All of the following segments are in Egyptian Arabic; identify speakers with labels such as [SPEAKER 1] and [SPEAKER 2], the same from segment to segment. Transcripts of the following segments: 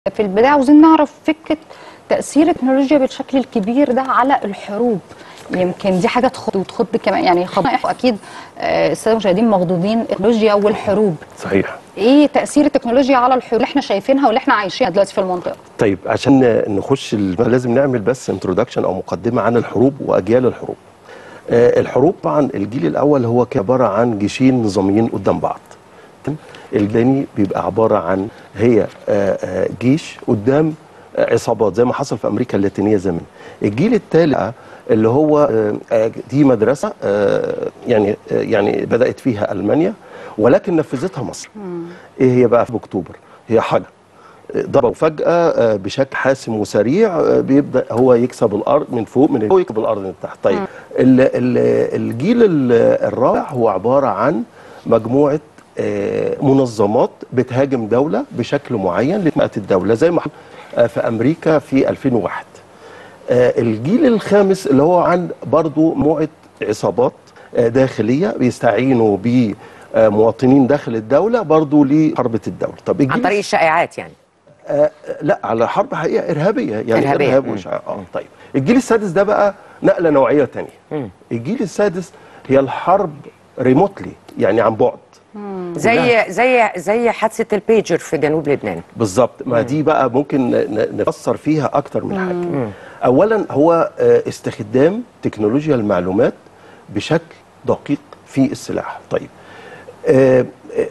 [SPEAKER 1] في البداية عاوزين نعرف فكرة تأثير التكنولوجيا بالشكل الكبير ده على الحروب يمكن دي حاجة تخض وتخض كمان يعني خض أكيد آه، السادة المشاهدين مخضوضين التكنولوجيا والحروب
[SPEAKER 2] صحيح
[SPEAKER 1] إيه تأثير التكنولوجيا على الحروب اللي إحنا شايفينها واللي إحنا عايشينها دلوقتي في المنطقة
[SPEAKER 2] طيب عشان نخش ال- لازم نعمل بس انترودكشن او مقدمه عن الحروب واجيال الحروب آه، الحروب طبعا الجيل الاول هو كان عباره عن جيشين نظاميين قدام بعض تمام؟ الثاني بيبقى عباره عن هي آه، آه، جيش قدام آه، عصابات زي ما حصل في امريكا اللاتينيه زمان الجيل الثالث بقى اللي هو آه، آه، دي مدرسه آه، يعني آه، يعني بدات فيها المانيا ولكن نفذتها مصر ايه هي بقى في اكتوبر هي حاجه ضربه فجأة آه، بشكل حاسم وسريع آه، بيبدأ هو يكسب الأرض من فوق من فوق يكسب الأرض من تحت طيب ال- ال- الجيل ال- الرابع هو عبارة عن مجموعة آه، منظمات بتهاجم دولة بشكل معين لتنقة الدولة زي ما حصل، آه، في أمريكا في 2001 آه، الجيل الخامس اللي هو عن برضو مجموعة عصابات آه، داخلية بيستعينوا بمواطنين داخل الدولة برضو لحربة الدولة طب
[SPEAKER 3] عن
[SPEAKER 2] الجيل
[SPEAKER 3] طريق الشائعات يعني
[SPEAKER 2] آه لا على حرب حقيقه ارهابيه يعني
[SPEAKER 3] إرهابية.
[SPEAKER 2] ارهاب
[SPEAKER 3] مم.
[SPEAKER 2] وشع... اه طيب الجيل السادس ده بقى نقله نوعيه تانية الجيل السادس هي الحرب ريموتلي يعني عن بعد
[SPEAKER 3] زي زي زي حادثه البيجر في جنوب لبنان
[SPEAKER 2] بالظبط ما دي بقى ممكن ن- ن- نفسر فيها اكتر من حاجه اولا هو آه، استخدام تكنولوجيا المعلومات بشكل دقيق في السلاح طيب آه، آه،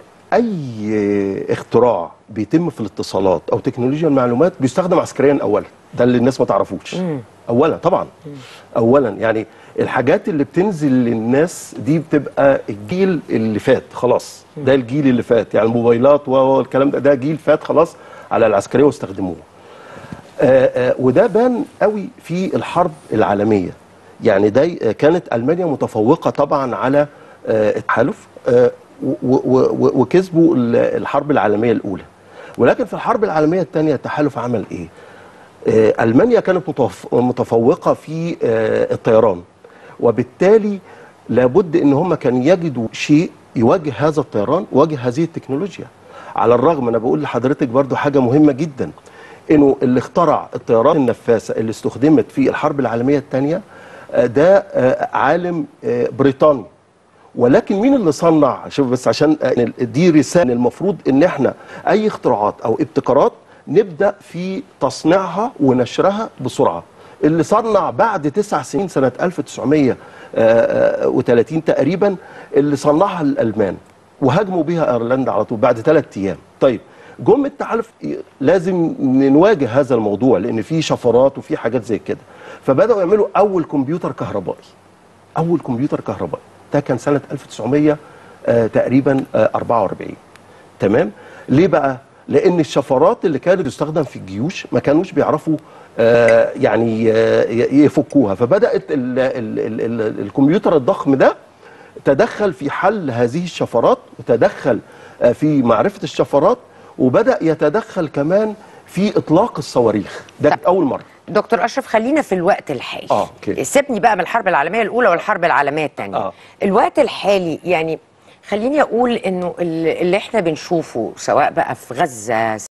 [SPEAKER 2] اي اختراع بيتم في الاتصالات او تكنولوجيا المعلومات بيستخدم عسكريا اولا ده اللي الناس ما تعرفوش اولا طبعا اولا يعني الحاجات اللي بتنزل للناس دي بتبقى الجيل اللي فات خلاص ده الجيل اللي فات يعني الموبايلات والكلام ده ده جيل فات خلاص على العسكريه واستخدموه آه، آه، وده بان قوي في الحرب العالميه يعني ده آه، كانت المانيا متفوقه طبعا على آه، التحالف آه، و- و- و- وكسبوا ال- الحرب العالميه الاولى ولكن في الحرب العالميه الثانيه التحالف عمل ايه آه، المانيا كانت متف- متفوقه في آه، الطيران وبالتالي لابد ان هم كانوا يجدوا شيء يواجه هذا الطيران يواجه هذه التكنولوجيا على الرغم انا بقول لحضرتك برضو حاجه مهمه جدا انه اللي اخترع الطيارات النفاثه اللي استخدمت في الحرب العالميه الثانيه ده آه، عالم آه، بريطاني ولكن مين اللي صنع شوف بس عشان آه، دي رساله المفروض ان احنا اي اختراعات او ابتكارات نبدا في تصنيعها ونشرها بسرعه اللي صنع بعد تسع سنين سنه 1930 تقريبا اللي صنعها الالمان وهاجموا بيها ايرلندا على طول بعد ثلاث ايام طيب جم التحالف ي- لازم نواجه هذا الموضوع لان في شفرات وفي حاجات زي كده فبداوا يعملوا اول كمبيوتر كهربائي اول كمبيوتر كهربائي ده كان سنه 1900 آه تقريبا آه 44 تمام ليه بقى لان الشفرات اللي كانت تستخدم في الجيوش ما كانوش بيعرفوا آه يعني آه ي- يفكوها فبدات ال ال ال ال الكمبيوتر الضخم ده تدخل في حل هذه الشفرات وتدخل آه في معرفه الشفرات وبدا يتدخل كمان في اطلاق الصواريخ ده كانت اول مره
[SPEAKER 3] دكتور اشرف خلينا في الوقت الحالي
[SPEAKER 2] آه، أوكي.
[SPEAKER 3] سيبني بقى من الحرب العالميه الاولى والحرب العالميه الثانيه
[SPEAKER 2] آه.
[SPEAKER 3] الوقت الحالي يعني خليني اقول انه ال- اللي احنا بنشوفه سواء بقى في غزه